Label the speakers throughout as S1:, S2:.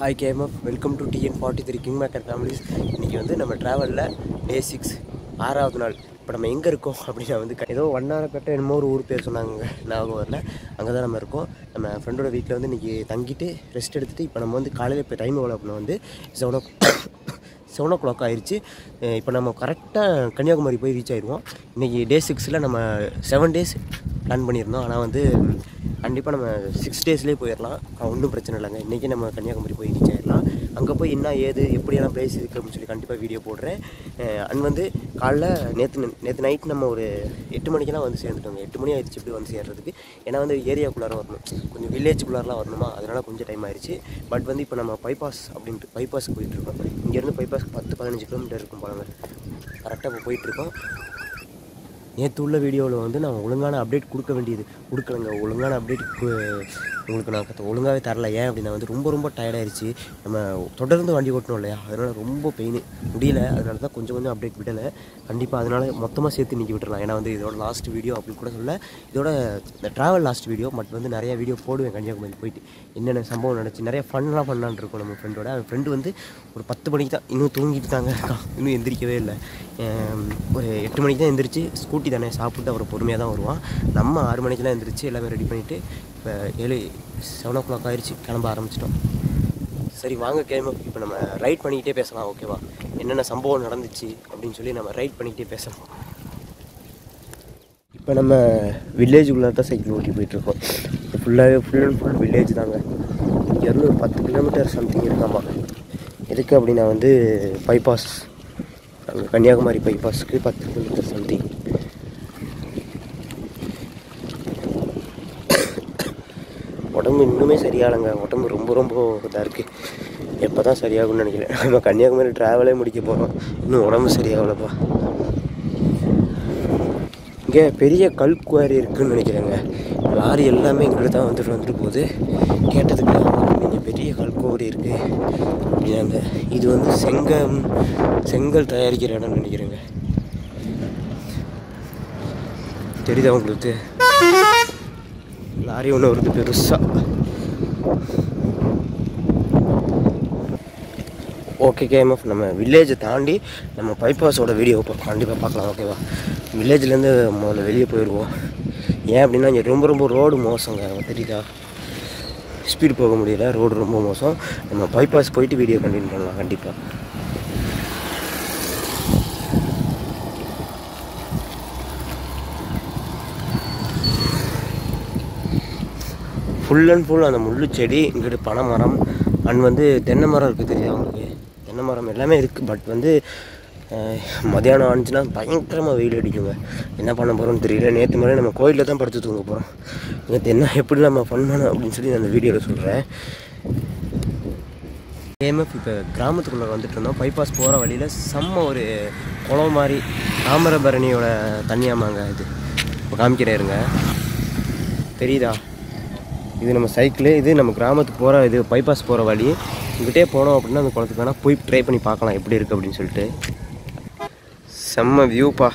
S1: I came up welcome to TN forty three king maker families இன்றைக்கி வந்து நம்ம ட்ராவலில் டே சிக்ஸ் ஆறாவது நாள் இப்போ நம்ம எங்கே இருக்கோம் அப்படின்னா வந்து க- ஏதோ வண்ணாரப்பேட்டை என்னமோ ஒரு ஊர் பேர் சொன்னாங்க ஞாபகம் வரல அங்கே தான் நம்ம இருக்கோம் நம்ம ஃப்ரெண்டோட வீட்டில் வந்து இன்றைக்கி தங்கிட்டு ரெஸ்ட் எடுத்துகிட்டு இப்போ நம்ம வந்து காலையில் இப்போ டைம் எவ்வளோ அப்படின்னா வந்து seven o seven o'clock ஆயிடுச்சு இப்போ நம்ம கரெக்டாக கன்னியாகுமரி போய் ரீச் ஆயிடுவோம் இன்றைக்கி டே சிக்ஸில் நம்ம செவன் டேஸ் பிளான் பண்ணியிருந்தோம் ஆனால் வந்து கண்டிப்பாக நம்ம சிக்ஸ் டேஸ்லேயே போயிடலாம் ஒன்றும் பிரச்சனை இல்லைங்க இன்றைக்கி நம்ம கன்னியாகுமரி போய் ரீச் ஆயிடலாம் அங்கே போய் என்ன ஏது எப்படியெல்லாம் பிளேஸ் இருக்குது அப்படின்னு சொல்லி கண்டிப்பாக வீடியோ போடுறேன் அண்ட் வந்து காலைல நேற்று நேற்று நைட் நம்ம ஒரு எட்டு மணிக்கெல்லாம் வந்து சேர்ந்துட்டோங்க எட்டு மணி ஆயிடுச்சு இப்படி வந்து சேர்றதுக்கு ஏன்னா வந்து ஏரியாக்குள்ளார வரணும் கொஞ்சம் வில்லேஜுக்குள்ளாரெலாம் வரணுமா அதனால் கொஞ்சம் டைம் ஆயிடுச்சு பட் வந்து இப்போ நம்ம பைபாஸ் அப்படின்ட்டு பைபாஸ்க்கு போயிட்டுருக்கோம் இங்கேருந்து பைபாஸ் பத்து பதினஞ்சு கிலோமீட்டர் இருக்கும் பாருங்க கரெக்டாக இப்போ போயிட்டுருக்கோம் நேற்று உள்ள வீடியோவில் வந்து நான் ஒழுங்கான அப்டேட் கொடுக்க வேண்டியது கொடுக்கலங்க ஒழுங்கான அப்டேட் உங்களுக்கு நான் கத்த- ஒழுங்காவே தரல ஏன் அப்படின்னா வந்து ரொம்ப ரொம்ப டயர்டாயிருச்சு நம்ம தொடர்ந்து வண்டி ஓட்டணும் இல்லையா அதனால் ரொம்ப பெயின் முடியல அதனால தான் கொஞ்சம் கொஞ்சம் அப்டேட் விடலை கண்டிப்பாக அதனால் மொத்தமாக சேர்த்து இன்றைக்கி விட்டுறலாம் ஏன்னா வந்து இதோட லாஸ்ட் வீடியோ அப்படின்னு கூட சொல்ல இதோட இந்த ட்ராவல் லாஸ்ட் வீடியோ பட் வந்து நிறைய வீடியோ போடுவேன் கன்னியாகுமரி போயிட்டு என்னென்ன சம்பவம் நடந்துச்சு நிறைய ஃபன்லாம் பண்ணலான்னு இருக்கோம் நம்ம ஃப்ரெண்டோட அவன் ஃப்ரெண்டு வந்து ஒரு பத்து மணிக்கு தான் இன்னும் தூங்கிட்டு தாங்க இருக்கான் இன்னும் எந்திரிக்கவே இல்லை ஆம், ஒரு எட்டு மணிக்கு தான் எந்திரிச்சு ஸ்கூட்டி தானே சாப்பிட்டு அவர் பொறுமையாக தான் வருவான் நம்ம ஆறு மணிக்கெலாம் எந்திரிச்சு எல்லாமே ரெடி பண்ணிவிட்டு இப்போ ஏழு செவன் ஓ கிளாக் ஆயிடுச்சு கிளம்ப ஆரம்பிச்சிட்டோம் சரி வாங்க கேம் இப்போ நம்ம ரைட் பண்ணிக்கிட்டே பேசலாம் ஓகேவா என்னென்ன சம்பவம் நடந்துச்சு அப்படின்னு சொல்லி நம்ம ரைட் பண்ணிக்கிட்டே பேசலாம் இப்போ நம்ம வில்லேஜுக்குள்ளே தான் சைக்கிள் ஓட்டி போயிட்டுருக்கோம் ஃபுல்லாகவே ஃபுல் அண்ட் ஃபுல் வில்லேஜ் தாங்க இங்கேருந்து ஒரு பத்து கிலோமீட்டர் சம்திங் இருக்காமா எதுக்கு அப்படின்னா வந்து பைபாஸ் அங்கே கன்னியாகுமரி பைபாஸ்க்கு பத்து கிலோமீட்டர் சம்திங் உடம்பு இன்னுமே சரியாகலைங்க உடம்பு ரொம்ப ரொம்ப இதாக இருக்குது எப்போ தான் சரியாகும்னு நினைக்கிறேன் நம்ம கன்னியாகுமரி ட்ராவலே முடிக்க போகிறோம் இன்னும் உடம்பு சரியாகலப்பா இங்கே பெரிய கல் குவாரி இருக்குன்னு நினைக்கிறேங்க லாரி எல்லாமே இங்கிட்ட தான் வந்துட்டு வந்துட்டு போகுது கேட்டதுக்கு இங்கே பெரிய கல் குவாரி இருக்குது அப்படின்னாங்க இது வந்து செங்கம் செங்கல் தயாரிக்கிற இடம்னு நினைக்கிறேங்க தெரியுதா உங்களுக்கு லாரி ஒன்று வருது பெருசாக ஓகே கேஎம்எஃப் நம்ம வில்லேஜை தாண்டி நம்ம பைபாஸோட வீடியோ கண்டிப்பாக பார்க்கலாம் ஓகேவா வில்லேஜ்லேருந்து முதல்ல வெளியே போயிடுவோம் ஏன் அப்படின்னா இங்கே ரொம்ப ரொம்ப ரோடு மோசங்க தெரியுதா ஸ்பீடு போக முடியல ரோடு ரொம்ப மோசம் நம்ம பைபாஸ் போயிட்டு வீடியோ கண்டினியூ பண்ணலாம் கண்டிப்பாக ஃபுல் அண்ட் ஃபுல் அந்த முள்ளு செடி இங்கிட்டு பனை மரம் அண்ட் வந்து தென்னை மரம் இருக்குது தெரியுதா உங்களுக்கு தென்னை மரம் எல்லாமே இருக்குது பட் வந்து அஹ், மதியானம் ஆனிச்சுன்னா பயங்கரமாக வெயில் அடிக்குங்க என்ன பண்ண போகிறோம்னு தெரியல நேற்று மாதிரி நம்ம கோயிலில் தான் படுத்து தூங்க போகிறோம் நேற்று என்ன எப்படி நம்ம ஃபன் பண்ணோம் அப்படின்னு சொல்லி நான் அந்த வீடியோவில் சொல்கிறேன் கேஎம்எஃப் இப்போ கிராமத்துக்குள்ளே வந்துட்டு இருந்தோம் பைபாஸ் போகிற வழியில் செம்ம ஒரு குளம் மாதிரி தாமிரபரணியோட தண்ணியாமாங்க இது இப்போ காமிக்கிறேன் இருங்க தெரியுதா இது நம்ம சைக்கிளு இது நம்ம கிராமத்துக்கு போகிற இது பைபாஸ் போகிற வழி இங்கிட்டே போனோம் அப்படின்னா அந்த குளத்துக்கு வேணால் போய் ட்ரை பண்ணி பார்க்கலாம் எப்படி இருக்குது அப்படின்னு சொல்லிட்டு செம்ம வியூப்பா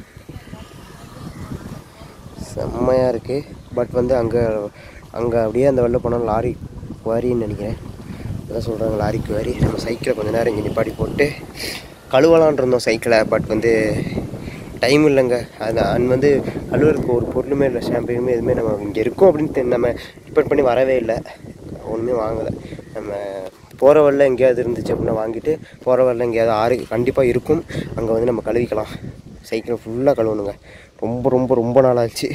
S1: செம்மையாக இருக்குது பட் வந்து அங்கே அங்கே அப்படியே அந்த வெளில போனால் லாரி குவாரின்னு நினைக்கிறேன் அதான் சொல்கிறாங்க லாரி குவாரி நம்ம சைக்கிளை கொஞ்ச நேரம் இங்கே நிப்பாட்டி போட்டு கழுவலான் இருந்தோம் சைக்கிளை பட் வந்து டைம் இல்லைங்க அது அண்ட் வந்து கழுவுறதுக்கு ஒரு பொருளுமே இல்லை ஷாம்புமே எதுவுமே நம்ம இங்கே இருக்கோம் அப்படின்னு தெ- நம்ம ரிப்பேர் பண்ணி வரவே இல்லை ஒன்றுமே வாங்கலை நம்ம போகிற வழில எங்கேயாவது இருந்துச்சு அப்படின்னா வாங்கிட்டு போகிற வழில எங்கேயாவது ஆறு கண்டிப்பாக இருக்கும் அங்கே வந்து நம்ம கழுவிக்கலாம் சைக்கிளை ஃபுல்லாக கழுவணுங்க ரொம்ப ரொம்ப ரொம்ப நாளாச்சு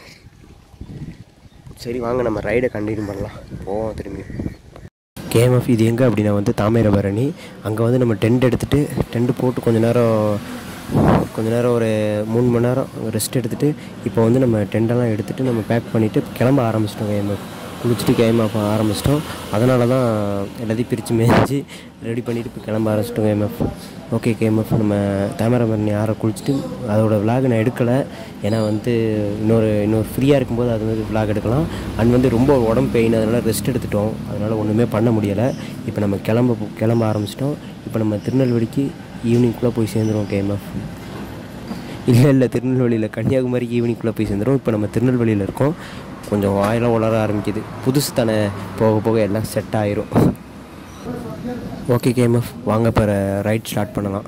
S1: சரி வாங்க நம்ம ரைடை கண்டினியூ பண்ணலாம் போவோம் திரும்பி கேஎம்எஃப் இது எங்கே அப்படின்னா வந்து தாமிரபரணி அங்கே வந்து நம்ம டென்ட் எடுத்துகிட்டு டென்ட் போட்டு கொஞ்ச நேரம் கொஞ்ச நேரம் ஒரு மூணு மணி நேரம் ரெஸ்ட் எடுத்துகிட்டு இப்போ வந்து நம்ம டென்ட்டெல்லாம் எடுத்துகிட்டு நம்ம பேக் பண்ணிவிட்டு கிளம்ப ஆரம்பிச்சிட்டோம் கேஎம்எஃப் குளிச்சுட்டு கேஎம்எஃப் ஆரம்பிச்சிட்டோம் அதனால தான் எல்லாத்தையும் பிரித்து மேய்ச்சி ரெடி பண்ணிவிட்டு இப்போ கிளம்ப ஆரம்பிச்சிட்டோம் கேஎம்எஃப் ஓகே கேஎம்எஃப் நம்ம தாமிரபரணி ஆற குளிச்சுட்டு அதோட விலாக் நான் எடுக்கலை ஏன்னா வந்து இன்னொரு இன்னொரு ஃப்ரீயாக இருக்கும்போது அது வந்து விலாக் எடுக்கலாம் அண்ட் வந்து ரொம்ப உடம்பு பெயின் அதனால் ரெஸ்ட் எடுத்துட்டோம் அதனால் ஒன்றுமே பண்ண முடியலை இப்போ நம்ம கிளம்ப போ- கிளம்ப ஆரம்பிச்சிட்டோம் இப்போ நம்ம திருநெல்வேலிக்கு ஈவினிங்குள்ளே போய் சேர்ந்துருவோம் கேஎம்எஃப் இல்லை இல்லை திருநெல்வேலியில் கன்னியாகுமரிக்கு ஈவினிங்குள்ளே போய் சேர்ந்துரும் இப்போ நம்ம திருநெல்வேலியில் இருக்கோம் கொஞ்சம் வாயெல்லாம் உலர ஆரம்பிக்குது புதுசு தானே போக போக எல்லாம் செட் ஆயிரும் ஓகே கேஎம்எஃப் வாங்க இப்போ ரைட் ஸ்டார்ட் பண்ணலாம்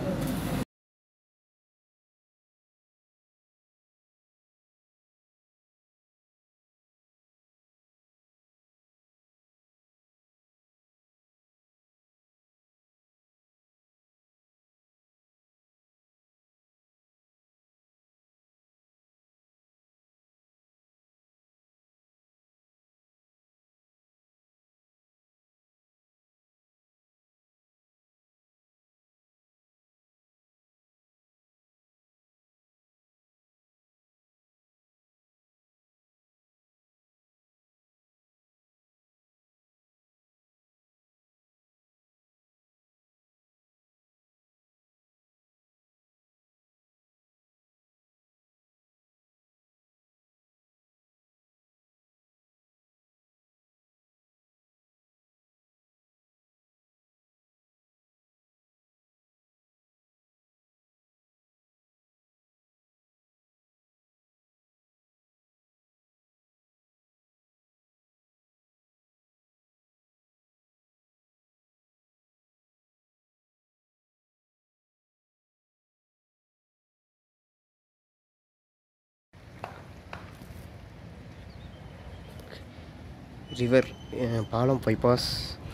S1: ரிவர் பாலம் பைபாஸ்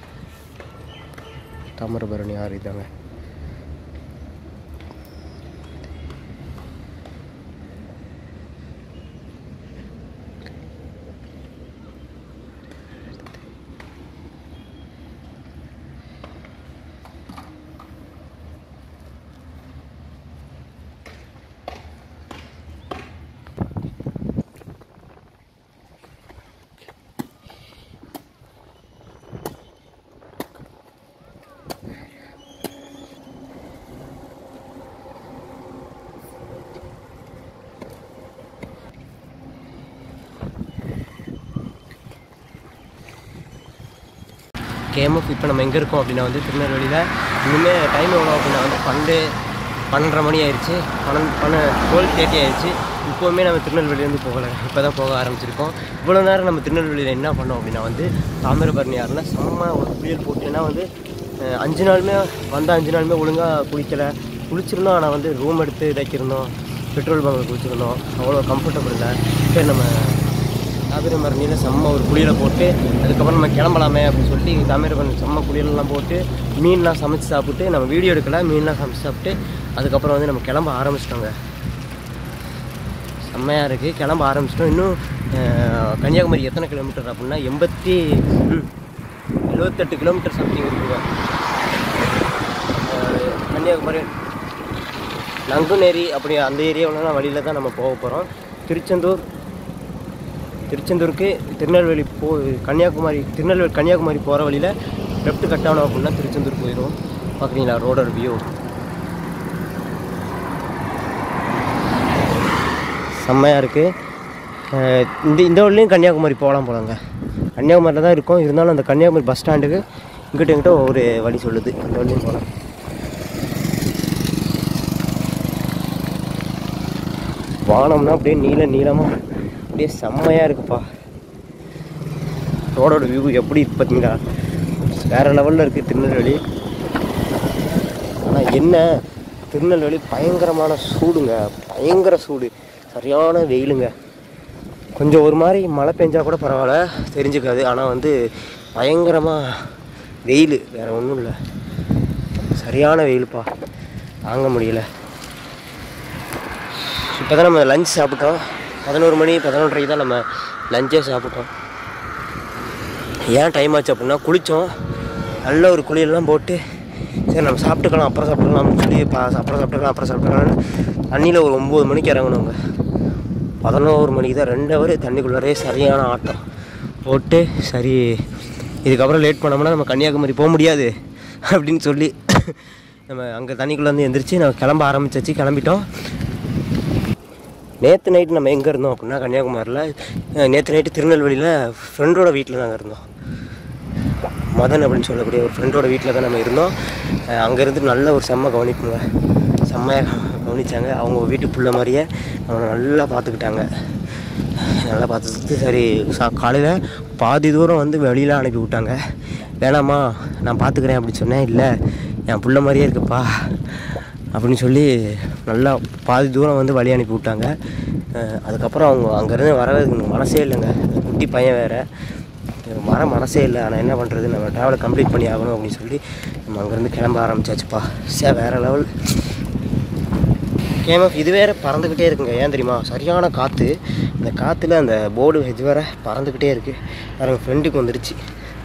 S1: தாமிரபரணி ஆறு இதாங்க கேஎம்எஃப் இப்போ நம்ம எங்கே இருக்கோம் அப்படின்னா வந்து திருநெல்வேலியில் இன்னுமே டைம் எவ்வளோ அப்படின்னா வந்து பன்னெண்டு பன்னெண்டரை மணி ஆயிடுச்சு பன்னெண்டு பன்ன டுவெல் தேர்ட்டி ஆயிடுச்சு இப்போவுமே நம்ம திருநெல்வேலியிலேருந்து போகலை இப்போ தான் போக ஆரம்பிச்சிருக்கோம் இவ்வளோ நேரம் நம்ம திருநெல்வேலியில் என்ன பண்ணோம் அப்படின்னா வந்து தாமிரபரணி ஆறுல செம்ம ஒரு புயல் போட்டு ஏன்னா வந்து அஹ், அஞ்சு நாளுமே வந்த அஞ்சு நாளுமே ஒழுங்காக குளிக்கலை குளிச்சிருந்தோம் ஆனால் வந்து ரூம் எடுத்து இதாக்கியிருந்தோம் பெட்ரோல் பங்கில் குளிச்சிருந்தோம் அவ்வளோ கம்ஃபர்டபுள் இல்லை சரி நம்ம தாமிரபரணியில் செம்ம ஒரு குளியலை போட்டு அதுக்கப்புறம் நம்ம கிளம்பலாமே அப்படின்னு சொல்லிட்டு தாமிரபரணி செம்ம குளியலெல்லாம் போட்டு மீன்லாம் சமைச்சு சாப்பிட்டு நம்ம வீடியோ எடுக்கல மீன்லாம் சமைச்சு சாப்பிட்டு அதுக்கப்புறம் வந்து நம்ம கிளம்ப ஆரம்பிச்சிட்டோங்க செம்மையாக இருக்குது கிளம்ப ஆரம்பிச்சிட்டோம் இன்னும் அஹ், கன்னியாகுமரி எத்தனை கிலோமீட்டர் அப்படின்னா எண்பத்தி ம், எழுபத்தெட்டு கிலோமீட்டர் சம்திங் இருக்குங்க அஹ், கன்னியாகுமரி நங்குநேரி அப்படி அந்த ஏரியாவிலலாம் வழியில் தான் நம்ம போக போகிறோம் திருச்செந்தூர் திருச்செந்தூருக்கு திருநெல்வேலி போ கன்னியாகுமரி திருநெல்வேலி கன்னியாகுமரி போகிற வழியில் லெஃப்ட் கட் ஆனோம் அப்படின்னா திருச்செந்தூர் போயிடும் பார்க்குறீங்களா ரோடோட வியூ செம்மையாக இருக்குது இந்த இந்த வழிலையும் கன்னியாகுமரி போகலாம் போலாங்க கன்னியாகுமரியில் தான் இருக்கோம் இருந்தாலும் அந்த கன்னியாகுமரி பஸ் ஸ்டாண்டுக்கு இங்கிட்ட இங்கிட்ட ஒரு வழி சொல்லுது அந்த வழியும் போகலாம் வானம்னா அப்படியே நீல நீளமாக அப்படியே செம்மையாக இருக்குப்பா ரோடோட வியூ எப்படி இருக்கு பார்த்தீங்களா வேறு லெவலில் இருக்குது திருநெல்வேலி ஆனால் என்ன திருநெல்வேலி பயங்கரமான சூடுங்க பயங்கர சூடு சரியான வெயிலுங்க கொஞ்சம் ஒரு மாதிரி மழை பெஞ்சா கூட பரவாயில்ல தெரிஞ்சுக்காது ஆனால் வந்து பயங்கரமாக வெயில் வேறு ஒன்றும் இல்லை சரியான வெயிலுப்பா தாங்க முடியல இப்போ தான் நம்ம லஞ்ச் சாப்பிட்டோம் பதினோரு மணி பதினொன்றரைக்கு தான் நம்ம லஞ்சே சாப்பிட்டோம் ஏன் டைம் ஆச்சு அப்படின்னா குளித்தோம் நல்ல ஒரு குளியெல்லாம் போட்டு சரி நம்ம சாப்பிட்டுக்கலாம் அப்புறம் சாப்பிட்டுக்கலாம்னு சொல்லி பா அப்புறம் சாப்பிட்டுக்கலாம் அப்புறம் சாப்பிட்டுக்கலாம்னு தண்ணியில் ஒரு ஒம்பது மணிக்கு இறங்கணுங்க பதினோரு மணிக்கு தான் ரெண்டு ஹவர் தண்ணிக்குள்ளாரே சரியான ஆட்டம் போட்டு சரி இதுக்கப்புறம் லேட் பண்ணோம்னா நம்ம கன்னியாகுமரி போக முடியாது அப்படின்னு சொல்லி நம்ம அங்கே தண்ணிக்குள்ளே வந்து எந்திரிச்சு நம்ம கிளம்ப ஆரம்பிச்சாச்சு கிளம்பிட்டோம் நேற்று நைட்டு நம்ம எங்கே இருந்தோம் அப்படின்னா கன்னியாகுமரியில் நேற்று நைட்டு திருநெல்வேலியில் ஃப்ரெண்டோட வீட்டில் நாங்கள் இருந்தோம் மதன் அப்படின்னு சொல்லக்கூடிய ஒரு ஃப்ரெண்டோட வீட்டில் தான் நம்ம இருந்தோம் அங்கேருந்து நல்ல ஒரு செம்ம கவனிப்புங்க செம்மையாக கவனிச்சாங்க அவங்க வீட்டு புள்ள மாதிரியே அவனை நல்லா பார்த்துக்கிட்டாங்க நல்லா பார்த்துட்டு சரி சா காலையில் பாதி தூரம் வந்து வெளியில் அனுப்பி விட்டாங்க வேணாம்மா நான் பார்த்துக்கிறேன் அப்படின்னு சொன்னேன் இல்லை என் புள்ள மாதிரியே இருக்குப்பா அப்படின்னு சொல்லி நல்லா பாதி தூரம் வந்து வழி அனுப்பி விட்டாங்க அஹ் அதுக்கப்புறம் அவங்க அங்கேருந்து வரவே எனக்கு மனசே இல்லைங்க குட்டி பையன் வேறு வர மனசே இல்லை ஆனால் என்ன பண்ணுறது நம்ம ட்ராவலை கம்ப்ளீட் பண்ணி ஆகணும் அப்படின்னு சொல்லி நம்ம அங்கேருந்து கிளம்ப ஆரம்பிச்சாச்சுப்பா சே வேறு லெவல் கேமப் இது வேற பறந்துக்கிட்டே இருக்குங்க ஏன் தெரியுமா சரியான காற்று இந்த காற்றுல அந்த போர்டு இது வேற பறந்துக்கிட்டே இருக்குது வேறு ஃப்ரெண்டுக்கு வந்துருச்சு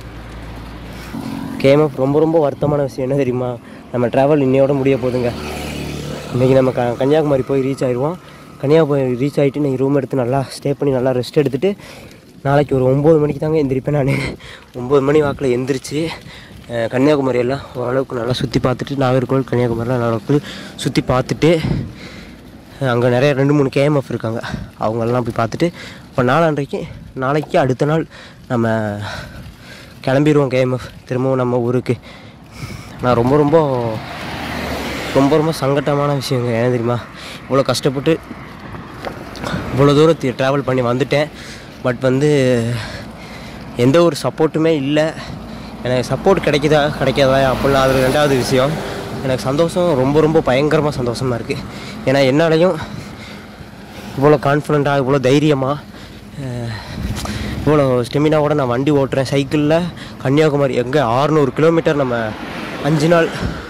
S1: கேமப் ரொம்ப ரொம்ப வருத்தமான விஷயம் என்ன தெரியுமா நம்ம ட்ராவல் இன்னையோட முடிய போகுதுங்க இன்றைக்கி நம்ம க கன்னியாகுமரி போய் ரீச் ஆயிடுவோம் கன்னியாகுமரி ரீச் ஆகிட்டு நீங்கள் ரூம் எடுத்து நல்லா ஸ்டே பண்ணி நல்லா ரெஸ்ட் எடுத்துகிட்டு நாளைக்கு ஒரு ஒம்பது மணிக்கு தாங்க எந்திரிப்பேன் நான் ஒம்பது மணி வாக்கில் எந்திரிச்சு அஹ், கன்னியாகுமரி எல்லாம் ஓரளவுக்கு நல்லா சுற்றி பார்த்துட்டு நாகர்கோவில் கன்னியாகுமரிலாம் ஓரளவுக்கு சுற்றி பார்த்துட்டு அங்கே நிறைய ரெண்டு மூணு கேஎம்எஃப் இருக்காங்க அவங்களெல்லாம் போய் பார்த்துட்டு இப்போ நாளான்றைக்கு நாளைக்கு அடுத்த நாள் நம்ம கிளம்பிடுவோம் கேஎம்எஃப் திரும்பவும் நம்ம ஊருக்கு நான் ரொம்ப ரொம்ப ரொம்ப ரொம்ப சங்கட்டமான விஷயங்க ஏன் தெரியுமா இவ்வளோ கஷ்டப்பட்டு இவ்வளோ தூரம் ட்ராவல் பண்ணி வந்துட்டேன் பட் வந்து எந்த ஒரு சப்போர்ட்டுமே இல்லை எனக்கு சப்போர்ட் கிடைக்குதா கிடைக்காதா அப்படிலாம் அது ரெண்டாவது விஷயம் எனக்கு சந்தோஷம் ரொம்ப ரொம்ப பயங்கரமாக சந்தோஷமாக இருக்குது ஏன்னா என்னாலையும் இவ்வளோ கான்ஃபிடண்ட்டாக இவ்வளோ தைரியமாக இவ்வளோ ஸ்டெமினாவோட நான் வண்டி ஓட்டுறேன் சைக்கிளில் கன்னியாகுமரி எங்கே ஆறுநூறு கிலோமீட்டர் நம்ம அஞ்சு நாள்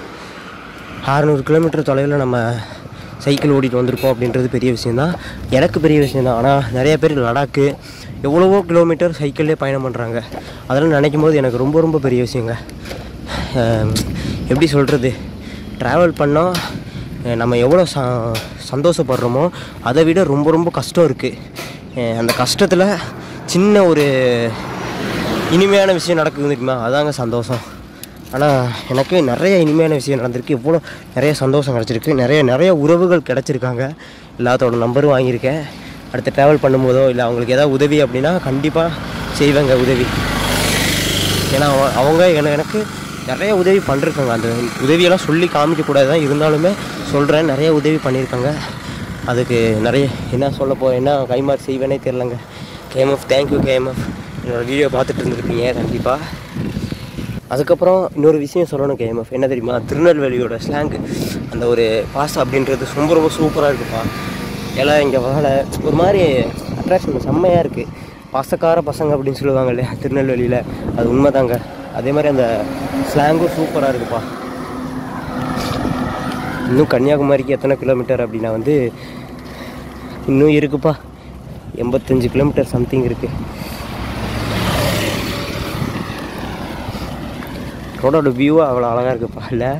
S1: அறநூறு கிலோமீட்டர் தொலைவில் நம்ம சைக்கிள் ஓட்டிகிட்டு வந்திருக்கோம் அப்படின்றது பெரிய விஷயந்தான் எனக்கு பெரிய விஷயந்தான் ஆனால் நிறைய பேர் லடாக்கு எவ்வளவோ கிலோமீட்டர் சைக்கிள்லேயே பயணம் பண்ணுறாங்க அதெல்லாம் நினைக்கும் போது எனக்கு ரொம்ப ரொம்ப பெரிய விஷயங்க அஹ் எப்படி சொல்கிறது ட்ராவல் பண்ணால் அஹ் நம்ம எவ்வளோ ச சந்தோஷப்படுறோமோ அதை விட ரொம்ப ரொம்ப கஷ்டம் இருக்குது அந்த கஷ்டத்தில் சின்ன ஒரு இனிமையான விஷயம் நடக்குது தெரியுமா அதாங்க சந்தோஷம் ஆனால் எனக்கு நிறைய இனிமையான விஷயம் நடந்திருக்கு இவ்வளோ நிறைய சந்தோஷம் கிடச்சிருக்கு நிறைய நிறைய உறவுகள் கிடச்சிருக்காங்க எல்லாத்தோட நம்பரும் வாங்கியிருக்கேன் அடுத்து ட்ராவல் பண்ணும்போதோ இல்லை அவங்களுக்கு ஏதாவது உதவி அப்படின்னா கண்டிப்பாக செய்வேங்க உதவி ஏன்னா அவ- அவங்க எனக்கு எனக்கு நிறைய உதவி பண்ணிருக்காங்க அந்த உதவியெல்லாம் சொல்லி காமிக்கக்கூடாது தான் இருந்தாலுமே சொல்கிறேன் நிறைய உதவி பண்ணியிருக்காங்க அதுக்கு நிறைய என்ன சொல்ல போ என்ன கைமாறு செய்வேனே தெரிலங்க கேஎம்எஃப் தேங்க்யூ கேஎம்எஃப் என்னோடய வீடியோ பார்த்துட்டு இருந்திருப்பீங்க கண்டிப்பாக அதுக்கப்புறம் இன்னொரு விஷயம் சொல்லணும் கேஎம்எஃப் என்ன தெரியுமா திருநெல்வேலியோட ஸ்லாங் அந்த ஒரு பாஸ் அப்படின்றது ரொம்ப ரொம்ப சூப்பராக இருக்குப்பா எல்லாம் இங்கே வாழ ஒரு மாதிரி அட்ராக்ஷன் செம்மையாக இருக்குது பாசக்கார பசங்க அப்படின்னு சொல்லுவாங்க இல்லையா திருநெல்வேலியில் அது உண்மைதாங்க அதே மாதிரி அந்த ஸ்லாங்கும் சூப்பராக இருக்குப்பா இன்னும் கன்னியாகுமரிக்கு எத்தனை கிலோமீட்டர் அப்படின்னா வந்து இன்னும் இருக்குப்பா எண்பத்தஞ்சு கிலோமீட்டர் சம்திங் இருக்குது ரோடோட வியூவும் அவ்வளோ அழகாக இருக்குப்பா இல்லை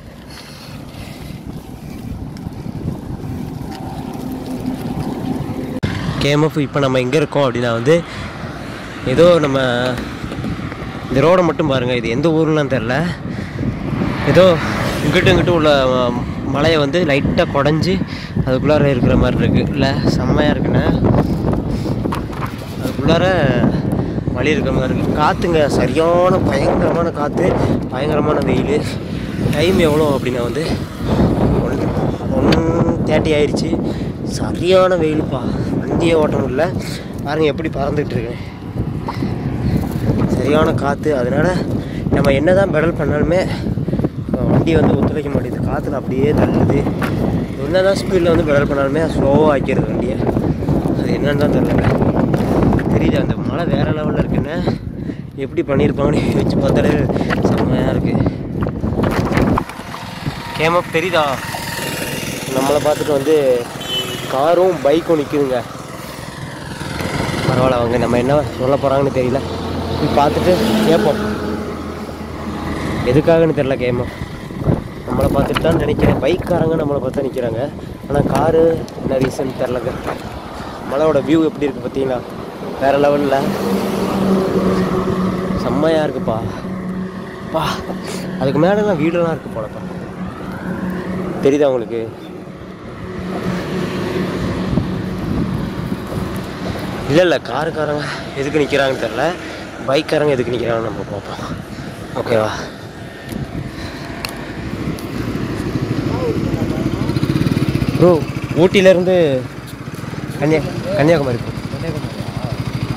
S1: கேஎம்எஃப் இப்போ நம்ம எங்கே இருக்கோம் அப்படின்னா வந்து ஏதோ நம்ம இந்த ரோடை மட்டும் பாருங்கள் இது எந்த ஊர்லாம் தெரில ஏதோ இங்கிட்டு இங்கிட்டு உள்ள அஹ், மலையை வந்து லைட்டாக குடஞ்சி அதுக்குள்ளார இருக்கிற மாதிரி இருக்குது இல்லை செம்மையாக இருக்குண்ணே அதுக்குள்ளார வழி இருக்கிற மாதிரி இருக்குது காற்றுங்க சரியான பயங்கரமான காற்று பயங்கரமான வெயில் டைம் எவ்வளோ அப்படின்னா வந்து ஒன் ஒன் தேர்ட்டி ஆயிடுச்சு சரியான வெயிலுப்பா வண்டியே ஓட்ட முடியல பாருங்க எப்படி பறந்துட்டு இருக்கேன் சரியான காற்று அதனால நம்ம என்ன தான் பெடல் பண்ணாலுமே அஹ், வண்டி வந்து ஒத்துழைக்க மாட்டேங்குது காற்றுல அப்படியே தள்ளுது என்ன தான் ஸ்பீடில் வந்து பெடல் பண்ணாலுமே ஸ்லோவாக ஆக்கிடுது வண்டியை அது என்னன்னு தான் தெரியல தெரியுது அந்த மழை வேறு லெவலில் இருக்குன்னு எப்படி பண்ணியிருப்பாங்கன்னு வச்சு பார்த்தாலே செம்மையாக இருக்குது கேமப் தெரியுதா நம்மளை பார்த்துட்டு வந்து காரும் பைக்கும் நிற்குதுங்க பரவாயில்ல அவங்க நம்ம என்ன சொல்ல போகிறாங்கன்னு தெரியல போய் பார்த்துட்டு கேட்போம் எதுக்காகன்னு தெரில கேமம் நம்மளை பார்த்துட்டு தான் நினைக்கிறேன் பைக்காரங்க நம்மளை பார்த்து நிற்கிறாங்க ஆனால் காரு என்ன ரீசன் தெரிலங்க மலையோட வியூ எப்படி இருக்குது பார்த்தீங்களா வேறு லெவலில் செம்மையாக இருக்குப்பா பா அதுக்கு மேலெலாம் வீடெல்லாம் இருக்குது போலப்பா தெரியுதா உங்களுக்கு இல்லை இல்லை காருக்காரங்க எதுக்கு நிற்கிறாங்கன்னு தெரில பைக்காரங்க எதுக்கு நிற்கிறாங்கன்னு நம்ம பார்ப்போம் ஓகேவா ப்ரோ ஊட்டியிலேருந்து கன்னியா கன்னியாகுமரி போ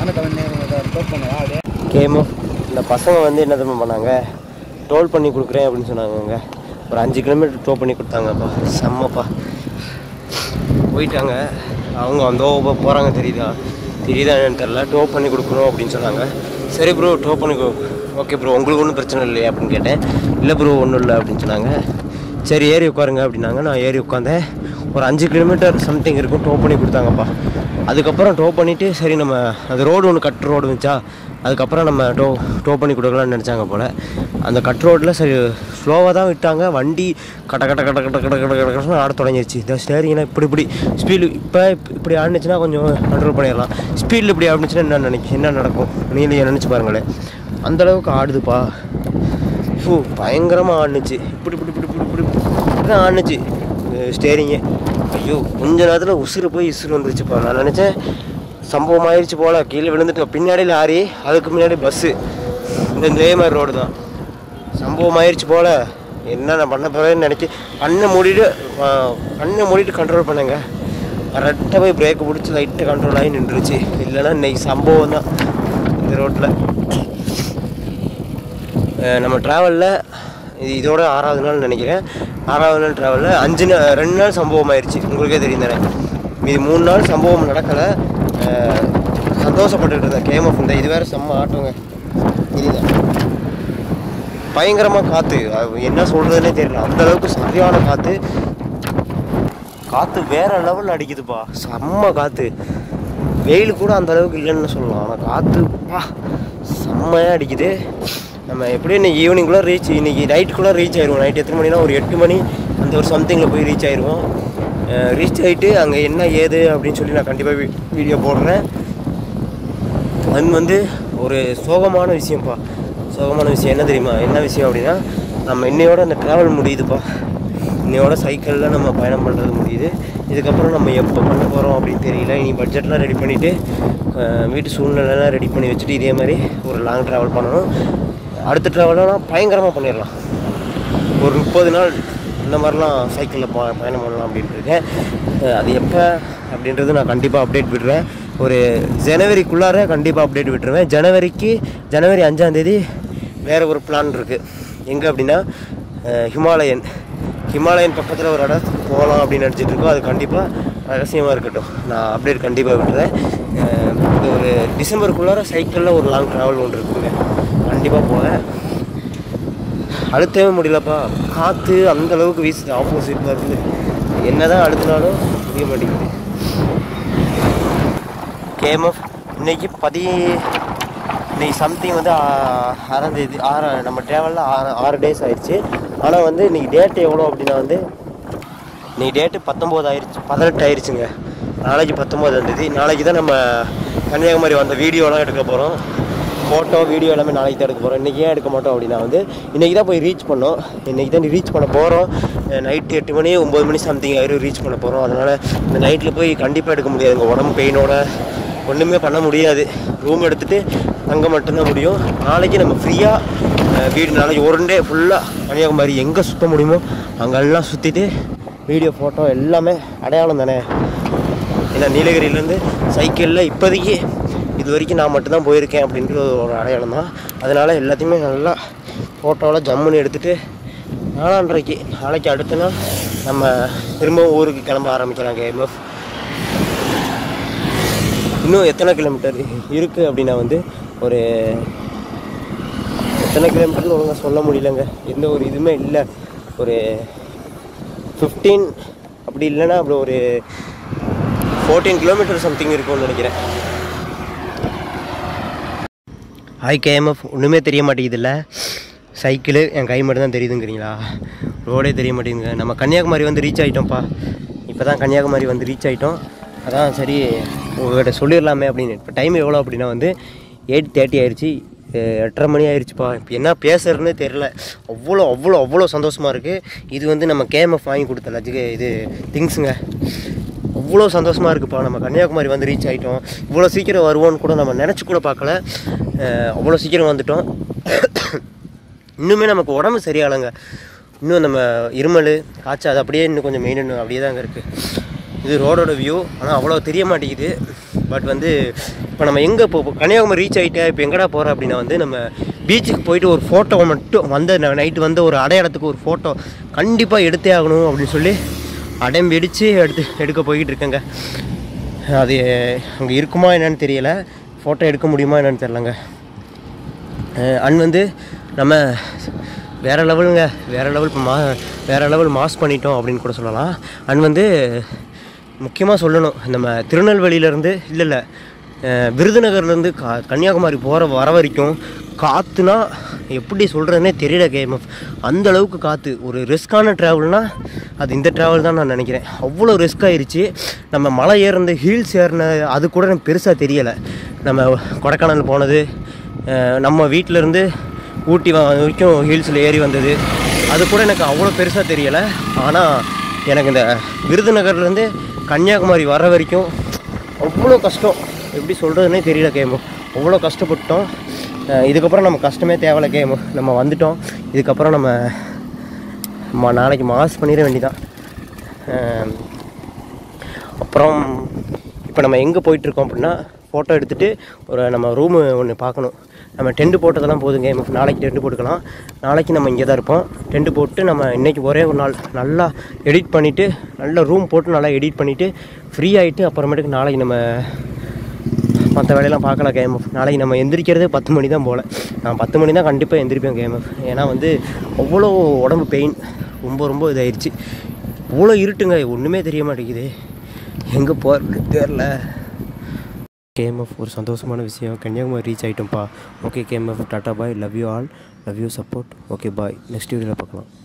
S2: அந்த கவனே டோப் பண்ணவா அப்படியே
S1: கேமோ இந்த பசங்க வந்து என்ன தெரியுமா பண்ணாங்க டோல் பண்ணி கொடுக்குறேன் அப்படின்னு சொன்னாங்கங்க ஒரு அஞ்சு கிலோமீட்டர் டோல் பண்ணி கொடுத்தாங்கப்பா செம்மப்பா போயிட்டாங்க அவங்க வந்தோ போகிறாங்க தெரியுதா தெரியுதா என்னன்னு தெரில டோ பண்ணி கொடுக்கணும் அப்படின்னு சொன்னாங்க சரி ப்ரோ டோ பண்ணி ஓகே ப்ரோ உங்களுக்கு ஒன்றும் பிரச்சனை இல்லையா அப்படின்னு கேட்டேன் இல்லை ப்ரோ ஒன்றும் இல்லை அப்படின்னு சொன்னாங்க சரி ஏறி உட்காருங்க அப்படின்னாங்க நான் ஏறி உட்காந்தேன் ஒரு அஞ்சு கிலோமீட்டர் சம்திங் இருக்கும் டோ பண்ணி கொடுத்தாங்கப்பா அதுக்கப்புறம் டோ பண்ணிவிட்டு சரி நம்ம அது ரோடு ஒன்று கட் ரோடு இருந்துச்சா அதுக்கப்புறம் நம்ம டோ டோ பண்ணி கொடுக்கலாம்னு நினச்சாங்க போல் அந்த கட் ரோட்டில் சரி ஸ்லோவாக தான் விட்டாங்க வண்டி கட்ட கட்ட கட்ட கட்ட கட்ட கட்ட கட்ட கட்டன்னு ஆட தொடங்கிருச்சு இந்த ஸ்டேரிங்னா இப்படி இப்படி ஸ்பீடு இப்போ இப்படி ஆடுனுச்சுன்னா கொஞ்சம் கண்ட்ரோல் பண்ணிடலாம் ஸ்பீடில் இப்படி ஆடுனுச்சுன்னா என்ன நினைக்க என்ன நடக்கும் நீங்களே நினச்சி பாருங்களேன் அந்தளவுக்கு ஆடுதுப்பா ஃபூ பயங்கரமாக ஆடுனுச்சு இப்படி இப்படி இப்படி இப்படி இப்படி இப்படி தான் ஆடுனுச்சு ஸ்டேரிங்கு ஐயோ கொஞ்ச நேரத்தில் உசுறு போய் உசுறு வந்துருச்சுப்பா நான் நினச்சேன் சம்பவம் ஆயிடுச்சு போல கீழே விழுந்துட்டு பின்னாடி லாரி அதுக்கு முன்னாடி பஸ்ஸு இந்த இதே மாதிரி ரோடு தான் சம்பவம் ஆயிடுச்சு போல என்ன நான் பண்ண போகிறேன்னு நினச்சி கண்ணை மூடிட்டு ஆ, கண்ணை மூடிட்டு கண்ட்ரோல் பண்ணுங்க கரெக்டாக போய் பிரேக்கை பிடிச்சி லைட்டாக கண்ட்ரோல் ஆகி நின்றுச்சு இல்லைன்னா இன்னைக்கு சம்பவம் தான் இந்த ரோட்டில் அஹ் நம்ம ட்ராவலில் இது இதோட ஆறாவது நாள் நினைக்கிறேன் ஆறாவது நாள் ட்ராவலில் அஞ்சு நாள் ரெண்டு நாள் சம்பவம் ஆயிடுச்சு உங்களுக்கே தெரியும் தானே மீதி மூணு நாள் சம்பவம் நடக்கலை சந்தோஷப்பட்டுட்டு இருந்தேன் கேம் இந்த இது வேறு செம்ம ஆட்டோங்க இதுதான் பயங்கரமாக காற்று என்ன சொல்கிறதுனே தெரியல அந்த அளவுக்கு சரியான காற்று காற்று வேற லெவலில் அடிக்குதுப்பா செம்ம காற்று வெயில் கூட அந்த அளவுக்கு இல்லைன்னு சொல்லலாம் ஆனால் காற்று பா செம்மையாக அடிக்குது நம்ம எப்படியும் இன்னைக்கு ஈவினிங்குள்ளே ரீச் இன்னைக்கு நைட்டுக்குள்ளே ரீச் ஆயிடுவோம் நைட் எத்தனை மணினா ஒரு எட்டு மணி அந்த ஒரு சம்திங்கில் போய் ரீச் ஆயிடுவோம் ரீச் ஆகிட்டு அங்கே என்ன ஏது அப்படின்னு சொல்லி நான் கண்டிப்பாக வீடியோ போடுறேன் அது வந்து ஒரு சோகமான விஷயம்ப்பா சோகமான விஷயம் என்ன தெரியுமா என்ன விஷயம் அப்படின்னா நம்ம இன்னையோட அந்த ட்ராவல் முடியுதுப்பா இன்னையோட சைக்கிளில் நம்ம பயணம் பண்ணுறது முடியுது இதுக்கப்புறம் நம்ம எப்போ பண்ண போகிறோம் அப்படின்னு தெரியல இனி பட்ஜெட்லாம் ரெடி பண்ணிவிட்டு வீட்டு சூழ்நிலைலாம் ரெடி பண்ணி வச்சுட்டு இதே மாதிரி ஒரு லாங் ட்ராவல் பண்ணணும் அடுத்த ட்ராவல்லாம் பயங்கரமாக பண்ணிடலாம் ஒரு முப்பது நாள் இந்த மாதிரிலாம் சைக்கிளில் ப பயணம் பண்ணலாம் அப்படின்ட்டு இருக்கேன் அஹ் அது எப்போ அப்படின்றது நான் கண்டிப்பாக அப்டேட் விடுறேன் ஒரு ஜனவரிக்குள்ளார கண்டிப்பாக அப்டேட் விட்டுருவேன் ஜனவரிக்கு ஜனவரி அஞ்சாந்தேதி வேறு ஒரு பிளான் இருக்குது எங்கே அப்படின்னா அஹ் ஹிமாலயன் ஹிமாலயன் பக்கத்தில் ஒரு இடத்துக்கு போகலாம் அப்படின்னு நினச்சிட்டு இருக்கோம் அது கண்டிப்பாக ரகசியமாக இருக்கட்டும் நான் அப்டேட் கண்டிப்பாக விட்டுறேன் அஹ் இது ஒரு டிசம்பருக்குள்ளார சைக்கிளில் ஒரு லாங் ட்ராவல் ஒன்று இருக்குங்க கண்டிப்பாக போவேன் அழுத்தவே முடியலப்பா காற்று அந்த அளவுக்கு வீசுது ஆப்போசிட்டில் இருந்து என்னதான் அழுத்தினாலும் முடிய மாட்டேங்குது கேஎம்எஃப் இன்னைக்கு பதி இன்னைக்கு சம்திங் வந்து ஆ- ஆறாம் தேதி ஆறு நம்ம ட்ராவலில் ஆறு ஆறு டேஸ் ஆயிடுச்சு ஆனால் வந்து இன்னைக்கு டேட் எவ்வளோ அப்படின்னா வந்து இன்னைக்கு டேட்டு பத்தொம்போது ஆயிடுச்சு பதினெட்டு ஆயிடுச்சுங்க நாளைக்கு பத்தொம்போதாம் தேதி நாளைக்கு தான் நம்ம கன்னியாகுமரி வந்த வீடியோலாம் எடுக்க போகிறோம் ஃபோட்டோ வீடியோ எல்லாமே நாளைக்கு தான் எடுக்க போகிறோம் இன்றைக்கி ஏன் எடுக்க மாட்டோம் அப்படின்னா வந்து இன்றைக்கி தான் போய் ரீச் பண்ணோம் இன்றைக்கி தான் ரீச் பண்ண போகிறோம் நைட்டு எட்டு மணி ஒம்பது மணி சம்திங் ஆயிரும் ரீச் பண்ண போகிறோம் அதனால் இந்த நைட்டில் போய் கண்டிப்பாக எடுக்க முடியாதுங்க உடம்பு பெயினோட ஒன்றுமே பண்ண முடியாது ரூம் எடுத்துகிட்டு தங்க மட்டும்தான் முடியும் நாளைக்கு நம்ம ஃப்ரீயாக வீடு நாளைக்கு ஒரு டே ஃபுல்லாக கன்னியாகுமரி எங்கே சுற்ற முடியுமோ அங்கெல்லாம் சுற்றிட்டு வீடியோ ஃபோட்டோ எல்லாமே அடையாளம் தானே ஏன்னா நீலகிரியிலேருந்து சைக்கிளில் இப்போதைக்கு இது வரைக்கும் நான் மட்டும்தான் போயிருக்கேன் அப்படின்றது ஒரு அடையாளம் தான் அதனால் எல்லாத்தையுமே நல்லா ஃபோட்டோவில் ஜம்முன்னு எடுத்துகிட்டு நாலான்றரைக்கு நாளைக்கு அடுத்த நாள் நம்ம திரும்பவும் ஊருக்கு கிளம்ப ஆரம்பிக்கலாம் கேஎம்எஃப் இன்னும் எத்தனை கிலோமீட்டர் இருக்குது அப்படின்னா வந்து ஒரு எத்தனை கிலோமீட்டர்னு ஒழுங்காக சொல்ல முடியலங்க எந்த ஒரு இதுவுமே இல்லை ஒரு ஃபிஃப்டீன் அப்படி இல்லைன்னா அப்படி ஒரு ஃபோர்டீன் கிலோமீட்டர் சம்திங் இருக்கும்னு நினைக்கிறேன் ஹாய் கேஎம்எஃப் ஒன்றுமே தெரிய மாட்டேங்குதுல்ல சைக்கிளு என் கை மட்டும் தான் தெரியுதுங்கிறீங்களா ரோடே தெரிய மாட்டேங்குதுங்க நம்ம கன்னியாகுமரி வந்து ரீச் ஆகிட்டோம்ப்பா இப்போ தான் கன்னியாகுமரி வந்து ரீச் ஆகிட்டோம் அதான் சரி உங்கள்கிட்ட சொல்லிடலாமே அப்படின்னு இப்போ டைம் எவ்வளோ அப்படின்னா வந்து எயிட் தேர்ட்டி ஆயிடுச்சு அஹ் எட்டரை மணி ஆயிடுச்சுப்பா இப்போ என்ன பேசுறதுனே தெரில அவ்வளோ அவ்வளோ அவ்வளோ சந்தோஷமாக இருக்குது இது வந்து நம்ம கேஎம்எஃப் வாங்கி கொடுத்த லஜ்ஜு இது திங்ஸுங்க அவ்வளோ சந்தோஷமாக இருக்குப்பா நம்ம கன்னியாகுமரி வந்து ரீச் ஆகிட்டோம் இவ்வளோ சீக்கிரம் வருவோன்னு கூட நம்ம நினச்சி கூட பார்க்கல அஹ் அவ்வளோ சீக்கிரம் வந்துட்டோம் இன்னுமே நமக்கு உடம்பு சரியாகலைங்க இன்னும் நம்ம இருமல் காய்ச்சல் அது அப்படியே இன்னும் கொஞ்சம் மெயின் அப்படியே தாங்க இருக்குது இது ரோடோட வியூ ஆனால் அவ்வளோ தெரிய மாட்டேங்குது பட் வந்து இப்போ நம்ம எங்கே இப்போ கன்னியாகுமரி ரீச் ஆகிட்டேன் இப்போ எங்கடா போகிறோம் அப்படின்னா வந்து நம்ம பீச்சுக்கு போயிட்டு ஒரு ஃபோட்டோ மட்டும் வந்த நைட்டு வந்த ஒரு அடையாளத்துக்கு ஒரு ஃபோட்டோ கண்டிப்பாக எடுத்தே ஆகணும் அப்படின்னு சொல்லி அடம் வெடித்து எடுத்து எடுக்க போய்கிட்டு இருக்கேங்க அது அங்கே இருக்குமா என்னன்னு தெரியல ஃபோட்டோ எடுக்க முடியுமா என்னன்னு தெரிலங்க அண்ட் வந்து நம்ம வேறு லெவலுங்க வேறு லெவல் இப்போ மா வேறு லெவல் மாஸ் பண்ணிட்டோம் அப்படின்னு கூட சொல்லலாம் அண்ட் வந்து முக்கியமாக சொல்லணும் நம்ம திருநெல்வேலியிலேருந்து இல்லை இல்லை விருதுநகர்லேருந்து கா கன்னியாகுமரி போகிற வர வரைக்கும் காற்றுனா எப்படி சொல்கிறதுனே தெரியல கேம் அந்த அளவுக்கு காற்று ஒரு ரிஸ்க்கான ட்ராவல்னால் அது இந்த ட்ராவல் தான் நான் நினைக்கிறேன் அவ்வளோ ரிஸ்க் ஆயிருச்சு நம்ம மலை ஏறின ஹீல்ஸ் ஏறின அது கூட எனக்கு பெருசாக தெரியலை நம்ம கொடைக்கானல் போனது அஹ் நம்ம வீட்டிலேருந்து ஊட்டி வ- வரைக்கும் ஹில்ஸில் ஏறி வந்தது அது கூட எனக்கு அவ்வளோ பெருசாக தெரியலை ஆனால் எனக்கு இந்த விருதுநகர்லேருந்து கன்னியாகுமரி வர வரைக்கும் அவ்வளோ கஷ்டம் எப்படி சொல்கிறதுனே தெரியல கேமு அவ்வளோ கஷ்டப்பட்டோம் அஹ் இதுக்கப்புறம் நம்ம கஷ்டமே தேவையில்ல கேமு நம்ம வந்துட்டோம் இதுக்கப்புறம் நம்ம ம- நாளைக்கு மாஸ் பண்ணிட வேண்டிதான் அப்புறம் இப்போ நம்ம எங்கே போயிட்டுருக்கோம் அப்படின்னா ஃபோட்டோ எடுத்துகிட்டு ஒரு நம்ம ரூமு ஒன்று பார்க்கணும் நம்ம டென்ட் போட்டதெல்லாம் போதுங்க நமக்கு நாளைக்கு டென்ட் போட்டுக்கலாம் நாளைக்கு நம்ம இங்கே தான் இருப்போம் டென்ட் போட்டு நம்ம இன்றைக்கி ஒரே ஒரு நாள் நல்லா எடிட் பண்ணிவிட்டு நல்ல ரூம் போட்டு நல்லா எடிட் பண்ணிவிட்டு ஃப்ரீ ஆகிட்டு அப்புறமேட்டுக்கு நாளைக்கு நம்ம மற்ற வேலையெல்லாம் பார்க்கலாம் கேம் ஆஃப் நாளைக்கு நம்ம எந்திரிக்கிறதே பத்து மணி தான் போல் நான் பத்து மணி தான் கண்டிப்பாக எந்திரிப்பேன் கேம் ஆஃப் ஏன்னா வந்து அவ்வளோ உடம்பு பெயின் ரொம்ப ரொம்ப இதாயிருச்சு அவ்வளோ இருட்டுங்க ஒன்றுமே தெரிய மாட்டேங்குது எங்கே போகிறது தெரில கேஎம்எஃப் ஒரு சந்தோஷமான விஷயம் கன்னியாகுமரி ரீச் ஆகிட்டோம்ப்பா okay KMF tata bye love you all love you support okay bye next வீடியோவில் பார்க்கலாம்